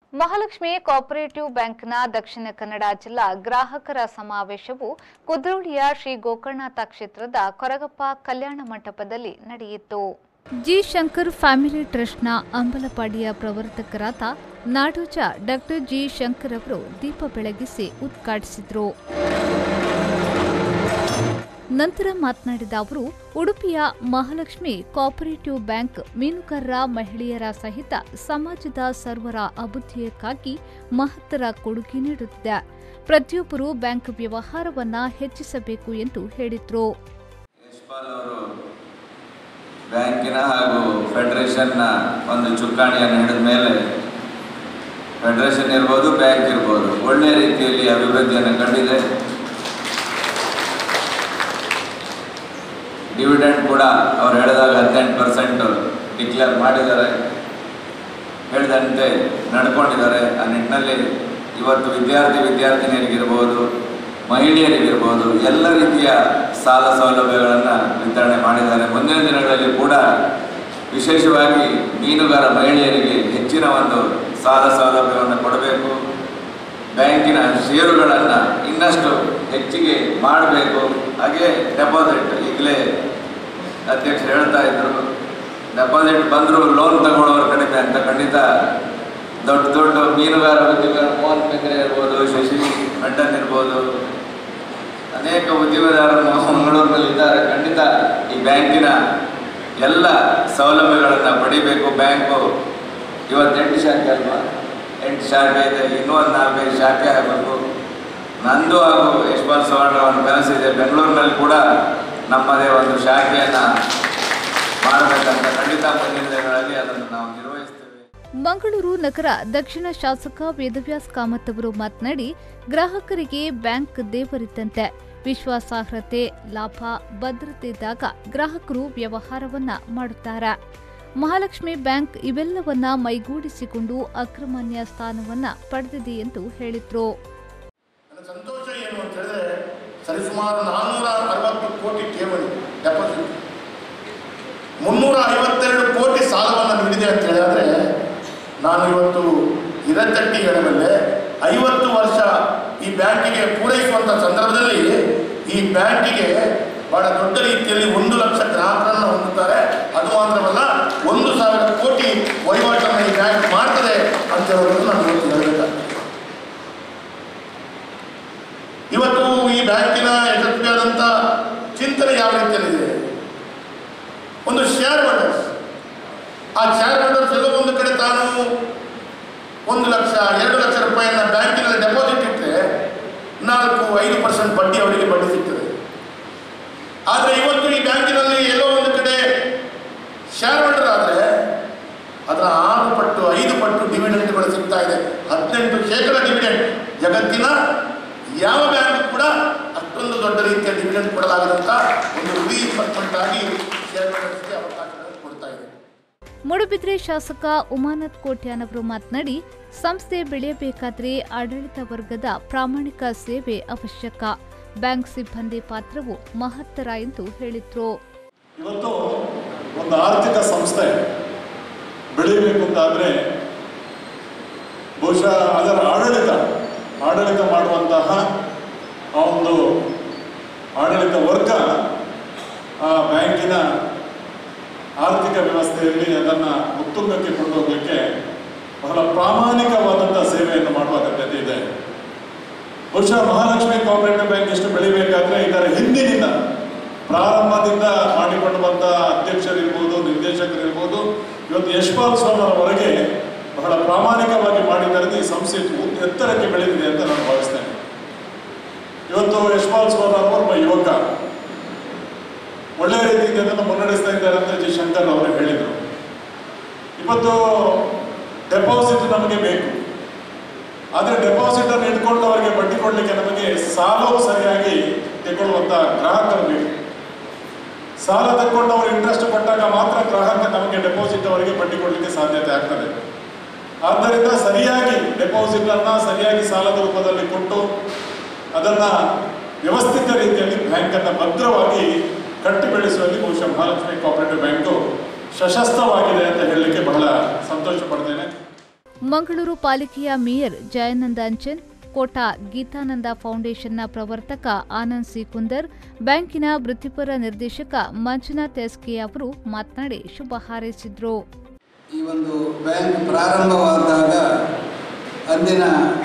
Mahalakshmi cooperative ಬ್ಯಾಂಕ್ನ ದಕ್ಷಿಣ ಕನ್ನಡ ಜಿಲ್ಲಾ ಗ್ರಾಹಕರ ಸಮಾವೇಶವು ಕುದ್ರೋಳಿಯ ಶ್ರೀ ಗೋಕರ್ಣನಾಥ ಕ್ಷೇತ್ರದ ಕೊರಗಪ್ಪ ಕಲ್ಯಾಣ ಮಂಟಪದಲ್ಲಿ ನಡೆಯಿತು ಜಿ ಶಂಕರ್ ಫ್ಯಾಮಿಲಿ ಟ್ರಸ್ಟ್ನ ಅಂಬಲಪಾಡಿಯ ಪ್ರವರ್ತಕರಾದ ನಾಡೋಜ ಡಾಕ್ಟರ್ ಜಿ ಶಂಕರ್ ಅವರು ದೀಪ ಬೆಳಗಿಸಿ ಉದ್ಘಾಟಿಸಿದರು ನಂತರ ಮಾತನಾಡಿದ ಅವರು ಉಡುಪಿಯ ಮಹಾಲಕ್ಷ್ಮಿ ಕೋಆಪರೇಟಿವ್ ಬ್ಯಾಂಕ್ ಮೀನುಗಾರರ ಮಹಿಳೆಯರ ಸಹಿತ ಸಮಾಜದ ಸರ್ವರ ಅಭಿವೃದ್ಧಿಯಕ್ಕಾಗಿ ಮಹತ್ತರ ಕೊಡುಗೆ ನೀಡುತ್ತಿದೆ ಪ್ರತಿಯೊಬ್ಬರು ಬ್ಯಾಂಕ್ ವ್ಯವಹಾರವನ್ನ ಹೆಚ್ಚಿಸಬೇಕು ಎಂದು ಹೇಳಿದರು ಯಶ್ಪಾಲ್ ಅವರು ಬ್ಯಾಂಕಿನ ಹಾಗೂ ಫೆಡರೇಷನ್ನ ಒಂದು ಚುಕ್ಕಾಣಿಯನ್ನು ಹಿಡಿದ ಮೇಲೆ ಫೆಡರೇಷನ್ ಇರ್ಬೋದು ಬ್ಯಾಂಕ್ ಇರ್ಬೋದು ಒಳ್ಳೆಯ ರೀತಿಯಲ್ಲಿ ಅಭಿವೃದ್ಧಿಯನ್ನು ಕಂಡಿದೆ ಡಿವಿಡೆಂಡ್ ಕೂಡ ಅವ್ರು ಹೇಳಿದಾಗ ಹದಿನೆಂಟು ಪರ್ಸೆಂಟ್ ಡಿಕ್ಲೇರ್ ಮಾಡಿದ್ದಾರೆ ಹೇಳಿದಂತೆ ನಡ್ಕೊಂಡಿದ್ದಾರೆ ಆ ನಿಟ್ಟಿನಲ್ಲಿ ಇವತ್ತು ವಿದ್ಯಾರ್ಥಿ ವಿದ್ಯಾರ್ಥಿನಿಯರಿಗಿರ್ಬೋದು ಮಹಿಳೆಯರಿಗಿರ್ಬೋದು ಎಲ್ಲ ರೀತಿಯ ಸಾಲ ಸೌಲಭ್ಯಗಳನ್ನು ವಿತರಣೆ ಮಾಡಿದ್ದಾರೆ ಮುಂದಿನ ದಿನಗಳಲ್ಲಿ ಕೂಡ ವಿಶೇಷವಾಗಿ ಮೀನುಗಾರ ಮಹಿಳೆಯರಿಗೆ ಹೆಚ್ಚಿನ ಒಂದು ಸಾಲ ಸೌಲಭ್ಯವನ್ನು ಕೊಡಬೇಕು ಬ್ಯಾಂಕಿನ ಷೇರುಗಳನ್ನು ಇನ್ನಷ್ಟು ಹೆಚ್ಚಿಗೆ ಮಾಡಬೇಕು ಹಾಗೆ ಡೆಪಾಸಿಟ್ ಈಗಲೇ ಅಧ್ಯಕ್ಷರು ಹೇಳ್ತಾ ಇದ್ರು ಡೆಪಾಸಿಟ್ ಬಂದರೂ ಲೋನ್ ತಗೊಳ್ಳೋರು ಕಡಿಮೆ ಅಂತ ಖಂಡಿತ ದೊಡ್ಡ ದೊಡ್ಡ ಮೀನುಗಾರ ಉದ್ಯಮಿಗಾರ ಮೋಹನ್ ಬೆಂಗ್ರೆ ಇರ್ಬೋದು ಶಶಿ ಮೆಂಟನ್ ಇರ್ಬೋದು ಅನೇಕ ಉದ್ಯಮದಾರರು ಮಂಗಳೂರಿನಲ್ಲಿ ಇದ್ದಾರೆ ಖಂಡಿತ ಈ ಬ್ಯಾಂಕಿನ ಎಲ್ಲ ಸೌಲಭ್ಯಗಳನ್ನು ಪಡಿಬೇಕು ಬ್ಯಾಂಕು ಇವತ್ತು ಎಂಟು ಶಾಖೆ ಅಲ್ವಾ ಎಂಟು ಶಾಖೆ ಇದೆ ಇನ್ನೂ ಒಂದು ನಾಲ್ಕೈದು ಶಾಖೆ ಆಗಬೇಕು ನಂದು ಹಾಗೂ ಯಶ್ಪಾಲ್ ಸವರ್ಣ ಒಂದು ಕನಸಿದೆ ಬೆಂಗಳೂರಿನಲ್ಲಿ ಕೂಡ ನಮ್ಮದೇ ಒಂದು ಶಾಖೆಯನ್ನು ಮಾಡಬೇಕಂತ ಖಂಡಿತ ಮುಂದಿನ ದಿನಗಳಲ್ಲಿ ಅದನ್ನು ನಾವು ನಿರ್ವಹಿಸ್ತೇವೆ ಮಂಗಳೂರು ನಗರ ದಕ್ಷಿಣ ಶಾಸಕ ವೇದವ್ಯಾಸ್ ಕಾಮತ್ ಅವರು ಮಾತನಾಡಿ ಗ್ರಾಹಕರಿಗೆ ಬ್ಯಾಂಕ್ ದೇವರಿದ್ದಂತೆ ವಿಶ್ವಾಸಾರ್ಹತೆ ಲಾಭ ಭದ್ರತೆ ಇದ್ದಾಗ ಗ್ರಾಹಕರು ವ್ಯವಹಾರವನ್ನ ಮಾಡುತ್ತಾರೆ ಮಹಾಲಕ್ಷ್ಮಿ ಬ್ಯಾಂಕ್ ಇವೆಲ್ಲವನ್ನ ಮೈಗೂಡಿಸಿಕೊಂಡು ಅಗ್ರಮಾನ್ಯ ಸ್ಥಾನವನ್ನ ಪಡೆದಿದೆ ಎಂದು ಹೇಳಿದ್ರು ನನ್ನ ಸಂತೋಷ ಏನು ಅಂತ ಹೇಳಿದ್ರೆ ಸರಿಸುಮಾರು ನಾನ್ನೂರ ಅರವತ್ತು ಕೋಟಿ ಠೇವಣಿ ಡೆಪಾಸಿಟ್ ಮುನ್ನೂರ ಐವತ್ತೆರಡು ಕೋಟಿ ಸಾಲವನ್ನು ನೀಡಿದೆ ಅಂತ ಹೇಳಿದ್ರೆ ನಾನು ಇವತ್ತು ಹಿರತಟ್ಟಿ ಹೇಳಬಲ್ಲೆ ಐವತ್ತು ವರ್ಷ ಈ ಬ್ಯಾಂಕಿಗೆ ಪೂರೈಸುವಂಥ ಸಂದರ್ಭದಲ್ಲಿ ಈ ಬ್ಯಾಂಕಿಗೆ ಬಹಳ ದೊಡ್ಡ ರೀತಿಯಲ್ಲಿ ಒಂದು ಲಕ್ಷ ಗ್ರಾಹಕರನ್ನು ಹೊಂದುತ್ತಾರೆ ಅದು ಮಾತ್ರವಲ್ಲ ಒಂದು ಸಾವಿರ ಕೋಟಿ ವಹಿವಾಟನ್ನು ಈ ಬ್ಯಾಂಕ್ ಮಾಡ್ತದೆ ಅಂತ ಹೇಳೋದು ನಾನು ಇವತ್ತು ಹೇಳಬೇಕಾಗ್ತದೆ ಇವತ್ತು ಈ ಬ್ಯಾಂಕಿನ ಯಶಸ್ವಿಯಾದಂಥ ಚಿಂತನೆ ಯಾವ ರೀತಿಯಲ್ಲಿದೆ ಒಂದು ಶೇರ್ ಹೋಲ್ಡರ್ಸ್ ಆ ಶೇರ್ ಹೋಲ್ಡರ್ಸ್ ಎಲ್ಲೋ ಒಂದು ಕಡೆ ತಾನು ಒಂದು ಲಕ್ಷ ಎರಡು ಲಕ್ಷ ರೂಪಾಯಿಯನ್ನ ಬ್ಯಾಂಕಿನಲ್ಲಿ ಡೆಪಾಸಿಟ್ ಇಟ್ಟರೆ ನಾಲ್ಕು ಐದು ಪರ್ಸೆಂಟ್ ಬಡ್ಡಿ ಅವರಿಗೆ ಬಡ್ಡಿ ಸಿಗ್ತದೆ ಆದರೆ ಇವತ್ತು ಈ ಬ್ಯಾಂಕಿನಲ್ಲಿ ಎಲ್ಲೋ ಒಂದು ಕಡೆ ಶೇರ್ ಹೋಲ್ಡರ್ ಆದರೆ ಅದರ ಆರು ಪಟ್ಟು ಐದು ಪಟ್ಟು ಡಿವಿಡೆಂಟ್ಗಳು ಸಿಗ್ತಾ ಇದೆ ಹದಿನೆಂಟು ಶೇಕಡ ಡಿವಿಡೆಂಟ್ ಜಗತ್ತಿನ ಯಾವ ಬ್ಯಾಂಕ್ ಕೂಡ ಅಷ್ಟೊಂದು ದೊಡ್ಡ ರೀತಿಯ ಡಿವಿಡೆಂಟ್ ಕೊಡಲಾಗದಂಥ ಒಂದು ರೀಇನ್ವೆಸ್ಟ್ಮೆಂಟ್ ಆಗಿ ಶೇರ್ ಹೋಲ್ಡರ್ಸ್ಗೆ ಅವಕಾಶಗಳನ್ನು ಕೊಡ್ತಾ ಇದೆ ಮೂಡುಬಿದ್ರೆ ಶಾಸಕ ಉಮಾನತ್ ಕೋಟ್ಯಾನ್ ಅವರು ಮಾತನಾಡಿ ಸಂಸ್ಥೆ ಬೆಳೆಯಬೇಕಾದ್ರೆ ಆಡಳಿತ ವರ್ಗದ ಪ್ರಾಮಾಣಿಕ ಸೇವೆ ಅವಶ್ಯಕ ಬ್ಯಾಂಕ್ ಸಿಬ್ಬಂದಿ ಪಾತ್ರವು ಮಹತ್ತರ ಎಂದು ಹೇಳಿದ್ರು ಇವತ್ತು ಒಂದು ಆರ್ಥಿಕ ಸಂಸ್ಥೆ ಬೆಳೀಬೇಕು ಅಂತಾದರೆ ಬಹುಶಃ ಅದರ ಆಡಳಿತ ಆಡಳಿತ ಮಾಡುವಂತಹ ಆ ಒಂದು ಆಡಳಿತ ವರ್ಗ ಆ ಬ್ಯಾಂಕಿನ ಆರ್ಥಿಕ ವ್ಯವಸ್ಥೆಯಲ್ಲಿ ಅದನ್ನು ಉತ್ತುಂಗಕ್ಕೆ ಕೊಂಡೋಗಲಿಕ್ಕೆ ಬಹಳ ಪ್ರಾಮಾಣಿಕವಾದಂಥ ಸೇವೆಯನ್ನು ಮಾಡುವ ಅಗತ್ಯತೆ ಇದೆ ಬಹುಶಃ ಮಹಾಲಕ್ಷ್ಮಿ ಕೋಆಪರೇಟಿವ್ ಬ್ಯಾಂಕ್ ಎಷ್ಟು ಬೆಳಿಬೇಕಾದ್ರೆ ಇದರ ಹಿಂದಿನಿಂದ ಪ್ರಾರಂಭದಿಂದ ಮಾಡಿಕೊಂಡು ಬಂದ ಅಧ್ಯಕ್ಷರಿರ್ಬೋದು ನಿರ್ದೇಶಕರಿರ್ಬೋದು ಇವತ್ತು ಯಶ್ಪಾಲ್ ಸ್ವಾಮರವರೆಗೆ ಬಹಳ ಪ್ರಾಮಾಣಿಕವಾಗಿ ಮಾಡಿದ್ದರಿಂದ ಈ ಸಂಸ್ಥೆ ಉತ್- ಎತ್ತರಕ್ಕೆ ಬೆಳೆದಿದೆ ಅಂತ ನಾನು ಭಾವಿಸ್ತೇನೆ ಇವತ್ತು ಯಶ್ಪಾಲ್ ಸ್ವಾಮರವರು ಒಬ್ಬ ಯುವಕ ಒಳ್ಳೆಯ ರೀತಿಯಿಂದ ಅದನ್ನು ಮುನ್ನಡೆಸ್ತಾ ಇದ್ದಾರೆ ಅಂತ ಜಿ ಶಂಕರ್ ಅವರು ಹೇಳಿದರು ಇವತ್ತು ಡೆಪಾಸಿಟ್ ನಮಗೆ ಬೇಕು ಆದರೆ ಡೆಪಾಸಿಟ್ ಅನ್ನು ಇಟ್ಕೊಂಡು ಅವರಿಗೆ ಬಡ್ಡಿ ಕೊಡಲಿಕ್ಕೆ ನಮಗೆ ಸಾಲವು ಸರಿಯಾಗಿ ತಗೊಳ್ಳುವಂಥ ಗ್ರಾಹಕರು ಬೇಕು ಸಾಲ ತಗೊಂಡು ಅವರು ಇಂಟ್ರೆಸ್ಟ್ ಕೊಟ್ಟಾಗ ಮಾತ್ರ ಗ್ರಾಹಕ ನಮಗೆ ಡೆಪಾಸಿಟ್ ಅವರಿಗೆ ಬಡ್ಡಿ ಕೊಡಲಿಕ್ಕೆ ಸಾಧ್ಯತೆ ಆಗ್ತದೆ ಆದ್ದರಿಂದ ಸರಿಯಾಗಿ ಡೆಪಾಸಿಟ್ ಅನ್ನ ಸರಿಯಾಗಿ ಸಾಲದ ರೂಪದಲ್ಲಿ ಕೊಟ್ಟು ಅದನ್ನ ವ್ಯವಸ್ಥಿತ ರೀತಿಯಲ್ಲಿ ಬ್ಯಾಂಕನ್ನು ಭದ್ರವಾಗಿ ಕಟ್ಟಿ ಬೆಳೆಸುವಲ್ಲಿ ಬಹುಶಃ ಮಹಾಲಕ್ಷ್ಮಿ ಕೋಆಪರೇಟಿವ್ ಬ್ಯಾಂಕು ಸಶಸ್ತ್ರವಾಗಿದೆ ಅಂತ ಹೇಳಲಿಕ್ಕೆ ಬಹಳ ಸಂತೋಷ ಪಡ್ತೇನೆ ಮಂಗಳೂರು ಪಾಲಿಕೆಯ ಮೇಯರ್ ಜಯಾನಂದ ಅಂಚನ್ ಕೋಟಾ ಗೀತಾನಂದ ಫೌಂಡೇಶನ್ನ ಪ್ರವರ್ತಕ ಆನಂದ್ ಸಿ ಕುಂದರ್ ಬ್ಯಾಂಕಿನ ವೃತ್ತಿಪರ ನಿರ್ದೇಶಕ ಮಂಜುನಾಥ್ ಎಸ್ಕೆ ಅವರು ಮಾತನಾಡಿ ಶುಭ ಹಾರೈಸಿದ್ರು ಈ ಒಂದು ಬ್ಯಾಂಕ್ ಪ್ರಾರಂಭವಾದಾಗ ಅಂದಿನ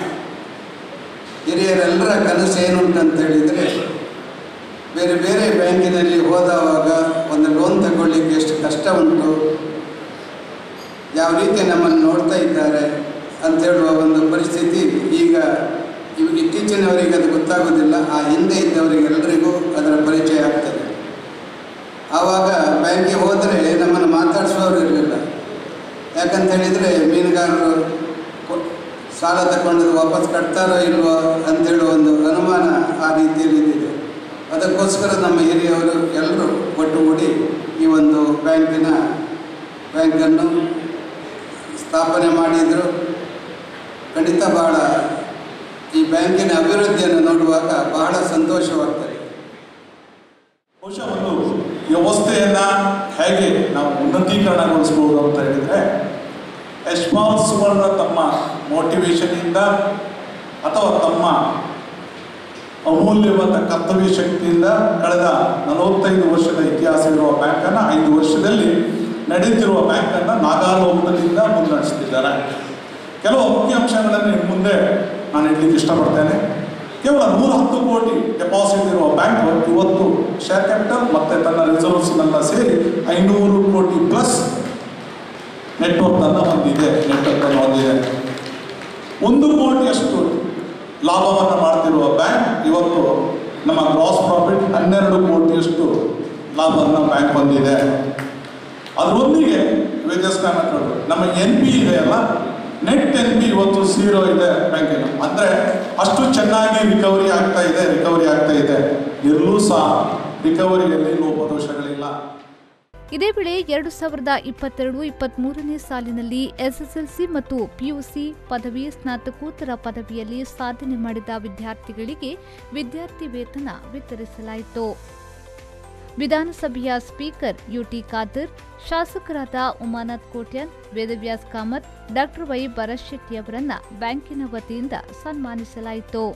ಹಿರಿಯರೆಲ್ಲರ ಕನಸು ಏನುಂಟು ಅಂತ ಹೇಳಿದರೆ ಬೇರೆ ಬೇರೆ ಬ್ಯಾಂಕಿನಲ್ಲಿ ಹೋದವಾಗ ಒಂದು ಲೋನ್ ತಗೊಳ್ಳಿಕ್ಕೆ ಎಷ್ಟು ಕಷ್ಟ ಉಂಟು ಯಾವ ರೀತಿ ನಮ್ಮನ್ನು ನೋಡ್ತಾ ಇದ್ದಾರೆ ಅಂತ ಹೇಳುವ ಒಂದು ಪರಿಸ್ಥಿತಿ ಈಗ ಇವು ಇತ್ತೀಚಿನವರಿಗೆ ಅದು ಗೊತ್ತಾಗೋದಿಲ್ಲ ಆ ಹಿಂದೆ ಇದ್ದವರಿಗೆಲ್ಲರಿಗೂ ಅದರ ಪರಿಚಯ ಆಗ್ತದೆ ಆವಾಗ ಬ್ಯಾಂಕಿಗೆ ಹೋದರೆ ನಮ್ಮನ್ನು ಮಾತಾಡಿಸುವವರು ಇರಲಿಲ್ಲ ಯಾಕಂತ ಹೇಳಿದರೆ ಮೀನುಗಾರರು ಕೊ- ಸಾಲ ತಗೊಂಡದ್ದು ವಾಪಸ್ ಕಟ್ತಾರೋ ಇಲ್ವೋ ಅಂತೇಳುವ ಒಂದು ಅನುಮಾನ ಆ ರೀತಿಯಲ್ಲಿ ಇದೆ ಅದಕ್ಕೋಸ್ಕರ ನಮ್ಮ ಹಿರಿಯವರು ಎಲ್ಲರೂ ಒಟ್ಟುಗೂಡಿ ಈ ಒಂದು ಬ್ಯಾಂಕಿನ ಬ್ಯಾಂಕನ್ನು ಸ್ಥಾಪನೆ ಮಾಡಿದರು ಖಂಡಿತ ಬಹಳ ಈ ಬ್ಯಾಂಕಿನ ಅಭಿವೃದ್ಧಿಯನ್ನು ನೋಡುವಾಗ ಬಹಳ ಸಂತೋಷವಾಗ್ತದೆ ಬಹುಶಃ ಒಂದು ವ್ಯವಸ್ಥೆಯನ್ನ ಹೇಗೆ ನಾವು ಉನ್ನತೀಕರಣಗೊಳಿಸ್ಬೋದು ಅಂತ ಹೇಳಿದ್ರೆ ಯಶ್ಪಾಲ್ ಸುವರ್ಣ ತಮ್ಮ ಮೋಟಿವೇಶನಿಂದ ಅಥವಾ ತಮ್ಮ ಅಮೂಲ್ಯವಾದ ಕರ್ತವ್ಯ ಶಕ್ತಿಯಿಂದ ಕಳೆದ ನಲವತ್ತೈದು ವರ್ಷದ ಇತಿಹಾಸವಿರುವ ಬ್ಯಾಂಕನ್ನು ಐದು ವರ್ಷದಲ್ಲಿ ನಡೆಯುತ್ತಿರುವ ಬ್ಯಾಂಕನ್ನು ನಾಗಾಲೋಕದಿಂದ ಮುನ್ನಡೆಸುತ್ತಿದ್ದಾರೆ ಕೆಲವು ಮುಖ್ಯ ಅಂಶಗಳನ್ನು ಇನ್ನು ಮುಂದೆ ನಾನು ಹೇಳಲಿಕ್ಕೆ ಇಷ್ಟಪಡ್ತೇನೆ ಕೇವಲ ನೂರ ಹತ್ತು ಕೋಟಿ ಡೆಪಾಸಿಟ್ ಇರುವ ಬ್ಯಾಂಕ್ ಇವತ್ತು ಶೇರ್ ಕ್ಯಾಪಿಟಲ್ ಮತ್ತು ತನ್ನ ರಿಸರ್ವ್ಸ್ನೆಲ್ಲ ಸೇರಿ ಐನೂರು ಕೋಟಿ ಪ್ಲಸ್ ನೆಟ್ವರ್ಕ್ ಅನ್ನು ಹೊಂದಿದೆ ನೆಟ್ವರ್ಕ್ ಅನ್ನು ಹೊಂದಿದೆ ಒಂದು ಕೋಟಿಯಷ್ಟು ಲಾಭವನ್ನು ಮಾಡ್ತಿರುವ ಬ್ಯಾಂಕ್ ಇವತ್ತು ನಮ್ಮ ಗ್ರಾಸ್ ಪ್ರಾಫಿಟ್ ಹನ್ನೆರಡು ಕೋಟಿಯಷ್ಟು ಲಾಭವನ್ನು ಬ್ಯಾಂಕ್ ಹೊಂದಿದೆ ಅದರೊಂದಿಗೆ ವಿದ್ಯಾಸ್ನಾಮಗಳು ನಮ್ಮ ಎನ್ ಪಿ ಇದೆ ಅಲ್ಲ ನೆಟ್ ಎನ್ ಪಿ ಇವತ್ತು ಝೀರೋ ಇದೆ ಬ್ಯಾಂಕಿನ ಅಂದರೆ ಅಷ್ಟು ಚೆನ್ನಾಗಿ ರಿಕವರಿ ಆಗ್ತಾ ಇದೆ ರಿಕವರಿ ಆಗ್ತಾ ಇದೆ ಎಲ್ಲೂ ಸಹ ರಿಕವರಿಯಲ್ಲಿ ಲೋಪದೋಷಗಳಿಲ್ಲ ಇದೇ ವೇಳೆ ಎರಡು ಸಾವಿರದ ಇಪ್ಪತ್ತೆರಡು ಇಪ್ಪತ್ಮೂರನೇ ಸಾಲಿನಲ್ಲಿ ಎಸ್ಎಸ್ಎಲ್ಸಿ ಮತ್ತು ಪಿಯುಸಿ ಪದವಿ ಸ್ನಾತಕೋತ್ತರ ಪದವಿಯಲ್ಲಿ ಸಾಧನೆ ಮಾಡಿದ ವಿದ್ಯಾರ್ಥಿಗಳಿಗೆ ವಿದ್ಯಾರ್ಥಿ ವೇತನ ವಿತರಿಸಲಾಯಿತು ವಿಧಾನಸಭೆಯ ಸ್ಪೀಕರ್ ಯುಟಿ ಖಾದರ್ ಶಾಸಕರಾದ ಉಮಾನಾಥ್ ಕೋಟ್ಯಾನ್ ವೇದವ್ಯಾಸ್ ಕಾಮತ್ ಡಾಕ್ಟರ್ ವೈ ಭರತ್ ಅವರನ್ನ ಬ್ಯಾಂಕಿನ ವತಿಯಿಂದ ಸನ್ಮಾನಿಸಲಾಯಿತು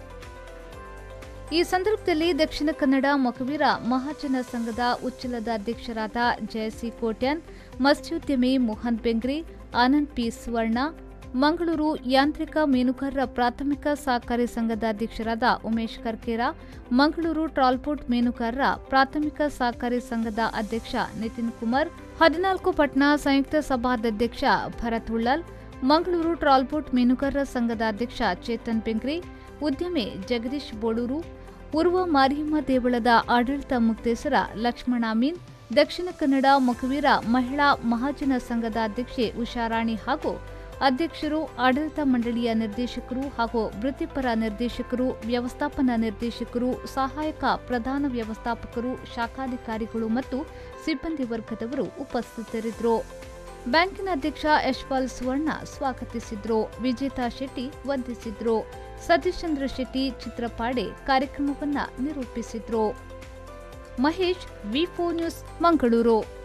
ಈ ಸಂದರ್ಭದಲ್ಲಿ ದಕ್ಷಿಣ ಕನ್ನಡ ಮೊಕವೀರ ಮಹಾಜನ ಸಂಘದ ಉಚ್ಚಲದ ಅಧ್ಯಕ್ಷರಾದ ಜಯಸಿ ಕೋಟ್ಯಾನ್ ಮತ್ಸ್ಯೋದ್ಯಮಿ ಮೋಹನ್ ಬೆಂಗ್ರಿ ಆನಂದ್ ಪಿ ಸುವರ್ಣ ಮಂಗಳೂರು ಯಾಂತ್ರಿಕ ಮೀನುಗಾರರ ಪ್ರಾಥಮಿಕ ಸಹಕಾರಿ ಸಂಘದ ಅಧ್ಯಕ್ಷರಾದ ಉಮೇಶ್ ಕರ್ಕೇರ ಮಂಗಳೂರು ಟ್ರಾಲ್ಪೋರ್ಟ್ ಮೀನುಗಾರರ ಪ್ರಾಥಮಿಕ ಸಹಕಾರಿ ಸಂಘದ ಅಧ್ಯಕ್ಷ ನಿತಿನ್ ಕುಮಾರ್ ಹದಿನಾಲ್ಕು ಪಟ್ನಾ ಸಂಯುಕ್ತ ಸಭಾಧ್ಯಕ್ಷ ಭರತ್ ಉಳ್ಳಲ್ ಮಂಗಳೂರು ಟ್ರಾಲ್ಪೋರ್ಟ್ ಮೀನುಗಾರರ ಸಂಘದ ಅಧ್ಯಕ್ಷ ಚೇತನ್ ಬೆಂಗ್ರಿ ಉದ್ಯಮಿ ಜಗದೀಶ್ ಬೋಳೂರು ಉರ್ವ ಮಾರಿಯಮ್ಮ ದೇವಳದ ಆಡಳಿತ ಮುಕ್ತೇಸರ ಲಕ್ಷ್ಮಣ ಅಮೀನ್ ದಕ್ಷಿಣ ಕನ್ನಡ ಮುಖವೀರ ಮಹಿಳಾ ಮಹಾಜನ ಸಂಘದ ಅಧ್ಯಕ್ಷೆ ಉಷಾರಾಣಿ ಹಾಗೂ ಅಧ್ಯಕ್ಷರು ಆಡಳಿತ ಮಂಡಳಿಯ ನಿರ್ದೇಶಕರು ಹಾಗೂ ವೃತ್ತಿಪರ ನಿರ್ದೇಶಕರು ವ್ಯವಸ್ಥಾಪನಾ ನಿರ್ದೇಶಕರು ಸಹಾಯಕ ಪ್ರಧಾನ ವ್ಯವಸ್ಥಾಪಕರು ಶಾಖಾಧಿಕಾರಿಗಳು ಮತ್ತು ಸಿಬ್ಬಂದಿ ವರ್ಗದವರು ಉಪಸ್ಥಿತರಿದ್ದರು ಬ್ಯಾಂಕಿನ ಅಧ್ಯಕ್ಷ ಯಶ್ಪಾಲ್ ಸುವರ್ಣ ಸ್ವಾಗತಿಸಿದ್ರು ವಿಜೇತಾ ಶೆಟ್ಟಿ ವಂದಿಸಿದ್ರು ಸತೀಶ್ ಚಂದ್ರ ಶೆಟ್ಟಿ ಚಿತ್ರಪಾಡೆ ಕಾರ್ಯಕ್ರಮವನ್ನ ನಿರೂಪಿಸಿದ್ರು ಮಹೇಶ್ ವಿ ನ್ಯೂಸ್ ಮಂಗಳೂರು